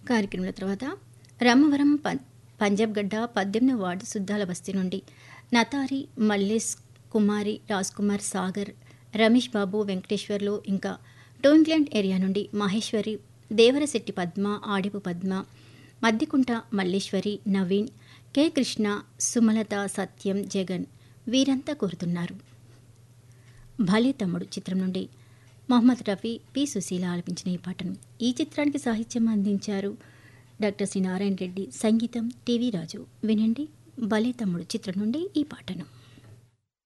కార్యక్రమం తర్వాత రామవరం పం పంజాబ్ గడ్డ పద్దెనిమిది వార్డు సుద్దాల బస్తీ నుండి నతారి మల్లేష్ కుమారి రాజ్ కుమార్ సాగర్ రమేష్ బాబు వెంకటేశ్వర్లు ఇంకా టోంగ్లాండ్ ఏరియా నుండి మహేశ్వరి దేవరశెట్టి పద్మ ఆడిపు పద్మ మద్దికుంట మల్లేశ్వరి నవీన్ కె కృష్ణ సుమలత సత్యం జగన్ వీరంతా కోరుతున్నారు భలే తమ్ముడు చిత్రం నుండి మొహమ్మద్ రఫీ పి సుశీల ఆలపించిన ఈ పాటను ఈ చిత్రానికి సాహిత్యం అందించారు డాక్టర్ సి నారాయణ రెడ్డి సంగీతం టీవీ రాజు వినండి భలే తమ్ముడు చిత్రం నుండి ఈ పాటను